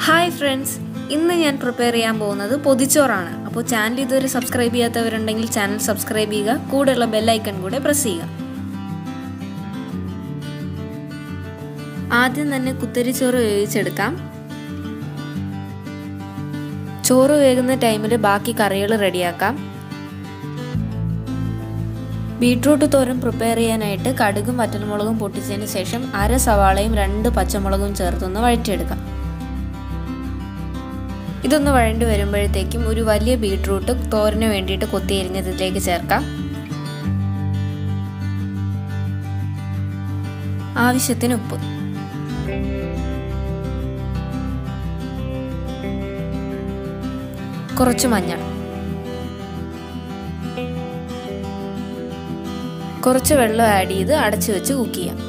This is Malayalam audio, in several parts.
ഹായ് ഫ്രണ്ട്സ് ഇന്ന് ഞാൻ പ്രിപ്പയർ ചെയ്യാൻ പോകുന്നത് പൊതിച്ചോറാണ് അപ്പോൾ ചാനൽ ഇതുവരെ സബ്സ്ക്രൈബ് ചെയ്യാത്തവരുണ്ടെങ്കിൽ ചാനൽ സബ്സ്ക്രൈബ് ചെയ്യുക കൂടെയുള്ള ബെല്ലൈക്കൺ കൂടെ പ്രസ് ചെയ്യുക ആദ്യം തന്നെ കുത്തരിച്ചോറ് വേവിച്ചെടുക്കാം ചോറ് വേകുന്ന ടൈമിൽ ബാക്കി കറികൾ റെഡിയാക്കാം ബീട്രൂട്ട് തോരൻ പ്രിപ്പയർ ചെയ്യാനായിട്ട് കടുകും വറ്റൽമുളകും പൊട്ടിച്ചതിന് ശേഷം അര സവാളയും രണ്ട് പച്ചമുളകും ചേർത്തൊന്ന് വഴറ്റിയെടുക്കാം ഇതൊന്ന് വഴണ്ടി വരുമ്പോഴത്തേക്കും ഒരു വലിയ ബീട്രൂട്ട് തോരന് വേണ്ടിയിട്ട് കൊത്തിയരിഞ്ഞത് ഇതിലേക്ക് ചേർക്കാം ആവശ്യത്തിന് ഉപ്പ് കുറച്ച് മഞ്ഞൾ കുറച്ച് വെള്ളം ആഡ് ചെയ്ത് അടച്ചു വെച്ച് കുക്ക് ചെയ്യാം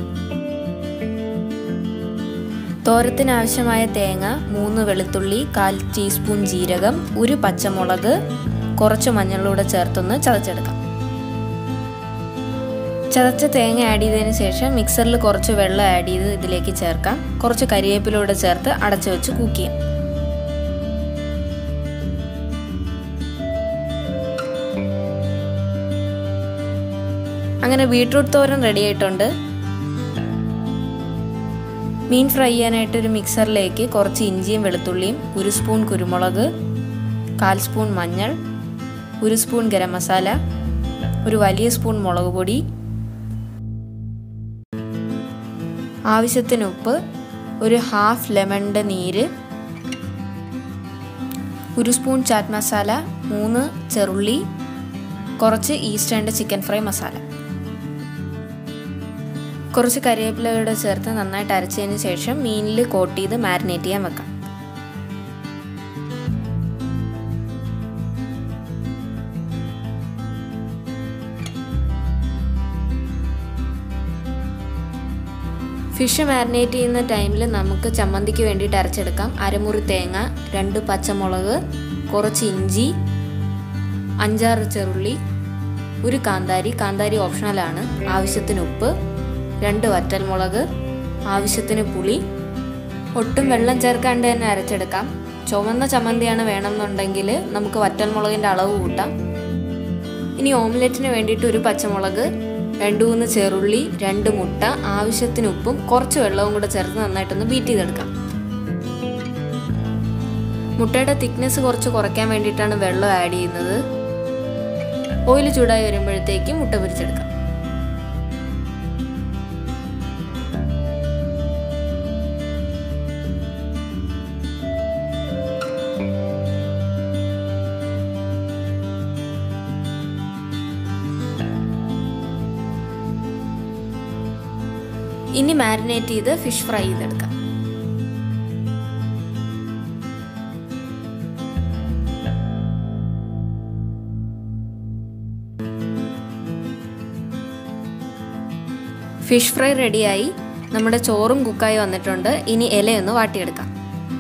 തോരത്തിന് ആവശ്യമായ തേങ്ങ മൂന്ന് വെളുത്തുള്ളി കാൽ ടീസ്പൂൺ ജീരകം ഒരു പച്ചമുളക് കുറച്ച് മഞ്ഞളിലൂടെ ചേർത്തൊന്ന് ചതച്ചെടുക്കാം ചതച്ച തേങ്ങ ആഡ് ചെയ്തതിന് ശേഷം മിക്സറിൽ കുറച്ച് വെള്ളം ആഡ് ചെയ്ത് ഇതിലേക്ക് ചേർക്കാം കുറച്ച് കരിവേപ്പിലൂടെ ചേർത്ത് അടച്ചു വെച്ച് കുക്ക് ചെയ്യാം അങ്ങനെ ബീട്രൂട്ട് തോരൻ റെഡി ആയിട്ടുണ്ട് മീൻ ഫ്രൈ ചെയ്യാനായിട്ട് ഒരു മിക്സറിലേക്ക് കുറച്ച് ഇഞ്ചിയും വെളുത്തുള്ളിയും ഒരു സ്പൂൺ കുരുമുളക് കാൽ സ്പൂൺ മഞ്ഞൾ ഒരു സ്പൂൺ ഗരം മസാല ഒരു വലിയ സ്പൂൺ മുളക് പൊടി ആവശ്യത്തിന് ഉപ്പ് ഒരു ഹാഫ് ലെമണിൻ്റെ നീര് ഒരു സ്പൂൺ ചാറ്റ് മസാല മൂന്ന് ചെറുള്ളി കുറച്ച് ഈസ്റ്റേണിൻ്റെ ചിക്കൻ ഫ്രൈ മസാല കുറച്ച് കരിവേപ്പിലയുടെ ചേർത്ത് നന്നായിട്ട് അരച്ചതിന് ശേഷം മീനിൽ കോട്ട് ചെയ്ത് മാരിനേറ്റ് ചെയ്യാൻ വെക്കാം ഫിഷ് മാരിനേറ്റ് ചെയ്യുന്ന ടൈമിൽ നമുക്ക് ചമ്മന്തിക്ക് വേണ്ടിയിട്ട് അരച്ചെടുക്കാം അരമുറി തേങ്ങ രണ്ട് പച്ചമുളക് കുറച്ച് ഇഞ്ചി അഞ്ചാറ് ചെറുള്ളി ഒരു കാന്താരി കാന്താരി ഓപ്ഷണലാണ് ആവശ്യത്തിന് ഉപ്പ് രണ്ട് വറ്റൽമുളക് ആവശ്യത്തിന് പുളി ഒട്ടും വെള്ളം ചേർക്കാണ്ട് തന്നെ അരച്ചെടുക്കാം ചുവന്ന ചമ്മന്തിയാണ് വേണമെന്നുണ്ടെങ്കിൽ നമുക്ക് വറ്റൽമുളകിൻ്റെ അളവ് കൂട്ടാം ഇനി ഓംലെറ്റിന് വേണ്ടിയിട്ട് ഒരു പച്ചമുളക് രണ്ട് മൂന്ന് ചെറുള്ളി രണ്ട് മുട്ട ആവശ്യത്തിന് ഉപ്പും കുറച്ച് വെള്ളവും കൂടെ ചേർത്ത് നന്നായിട്ടൊന്ന് ബീറ്റ് ചെയ്തെടുക്കാം മുട്ടയുടെ തിക്നെസ് കുറച്ച് കുറയ്ക്കാൻ വേണ്ടിയിട്ടാണ് വെള്ളം ആഡ് ചെയ്യുന്നത് ഓയിൽ ചൂടായി വരുമ്പോഴത്തേക്കും മുട്ട പൊരിച്ചെടുക്കാം ഇനി മാരിനേറ്റ് ചെയ്ത് ഫിഷ് ഫ്രൈ ചെയ്തെടുക്കാം ഫിഷ് ഫ്രൈ റെഡിയായി നമ്മുടെ ചോറും കുക്കായി വന്നിട്ടുണ്ട് ഇനി ഇലയൊന്ന് വാട്ടിയെടുക്കാം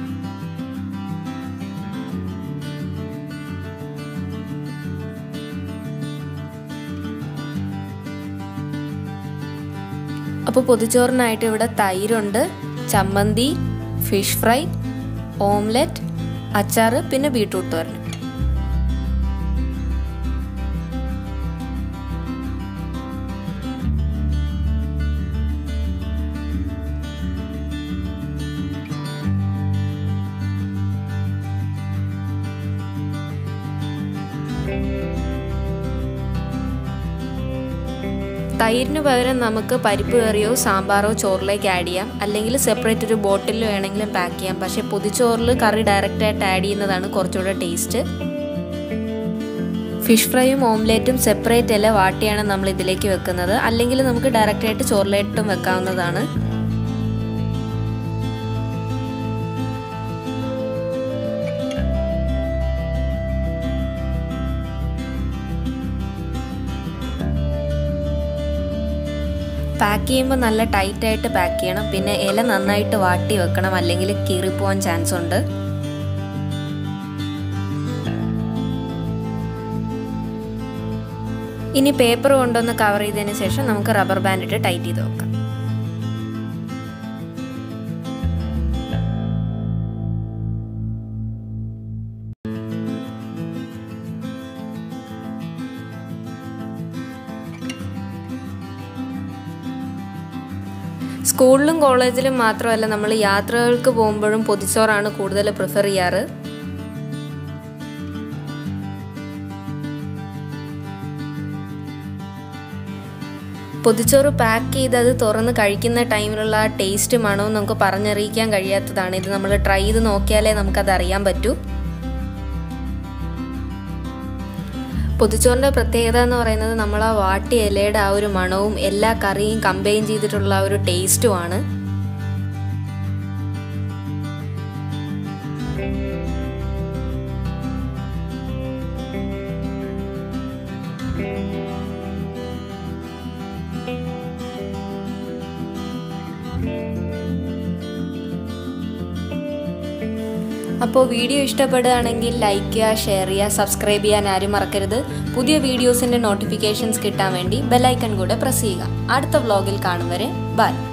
അപ്പോൾ പൊതിച്ചോറിനായിട്ട് ഇവിടെ തൈരുണ്ട് ചമ്മന്തി ഫിഷ് ഫ്രൈ ഓംലെറ്റ് അച്ചാറ് പിന്നെ ബീട്രൂട്ട് തോരൻ തൈരിന് പകരം നമുക്ക് പരിപ്പ് കറിയോ സാമ്പാറോ ചോറിലേക്ക് ആഡ് ചെയ്യാം അല്ലെങ്കിൽ സെപ്പറേറ്റ് ഒരു ബോട്ടിൽ വേണമെങ്കിലും പാക്ക് ചെയ്യാം പക്ഷേ പൊതിച്ചോറിൽ കറി ഡയറക്റ്റായിട്ട് ആഡ് ചെയ്യുന്നതാണ് കുറച്ചുകൂടെ ടേസ്റ്റ് ഫിഷ് ഫ്രൈയും ഓംലേറ്റും സെപ്പറേറ്റ് അല്ല വാട്ടിയാണ് നമ്മൾ ഇതിലേക്ക് വെക്കുന്നത് അല്ലെങ്കിൽ നമുക്ക് ഡയറക്റ്റായിട്ട് ചോറിലേറ്റും വെക്കാവുന്നതാണ് പാക്ക് ചെയ്യുമ്പോൾ നല്ല ടൈറ്റായിട്ട് പാക്ക് ചെയ്യണം പിന്നെ ഇല നന്നായിട്ട് വാട്ടി വെക്കണം അല്ലെങ്കിൽ കീറിപ്പോവാൻ ചാൻസ് ഉണ്ട് ഇനി പേപ്പർ കൊണ്ടൊന്ന് കവർ ചെയ്തതിന് ശേഷം നമുക്ക് റബ്ബർ ബാൻഡ് ഇട്ട് ടൈറ്റ് ചെയ്ത് വെക്കാം സ്കൂളിലും കോളേജിലും മാത്രമല്ല നമ്മൾ യാത്രകൾക്ക് പോകുമ്പോഴും പൊതിച്ചോറാണ് കൂടുതൽ പ്രിഫർ ചെയ്യാറ് പൊതിച്ചോറ് പാക്ക് ചെയ്ത് അത് തുറന്ന് കഴിക്കുന്ന ടൈമിലുള്ള ആ ടേസ്റ്റ് മണവും നമുക്ക് പറഞ്ഞറിയിക്കാൻ കഴിയാത്തതാണ് ഇത് നമ്മൾ ട്രൈ ചെയ്ത് നോക്കിയാലേ നമുക്കത് അറിയാൻ പറ്റൂ പൊതിച്ചോറിൻ്റെ പ്രത്യേകത എന്ന് പറയുന്നത് നമ്മൾ ആ വാട്ടിയ ഇലയുടെ ആ ഒരു മണവും എല്ലാ കറിയും കമ്പൈൻ ചെയ്തിട്ടുള്ള ആ ഒരു ടേസ്റ്റുമാണ് അപ്പോൾ വീഡിയോ ഇഷ്ടപ്പെടുകയാണെങ്കിൽ ലൈക്ക് ചെയ്യുക ഷെയർ ചെയ്യുക സബ്സ്ക്രൈബ് ചെയ്യാൻ ആരും മറക്കരുത് പുതിയ വീഡിയോസിൻ്റെ നോട്ടിഫിക്കേഷൻസ് കിട്ടാൻ വേണ്ടി ബെല്ലൈക്കൺ കൂടെ പ്രസ് ചെയ്യുക അടുത്ത വ്ലോഗിൽ കാണും വരെ ബൈ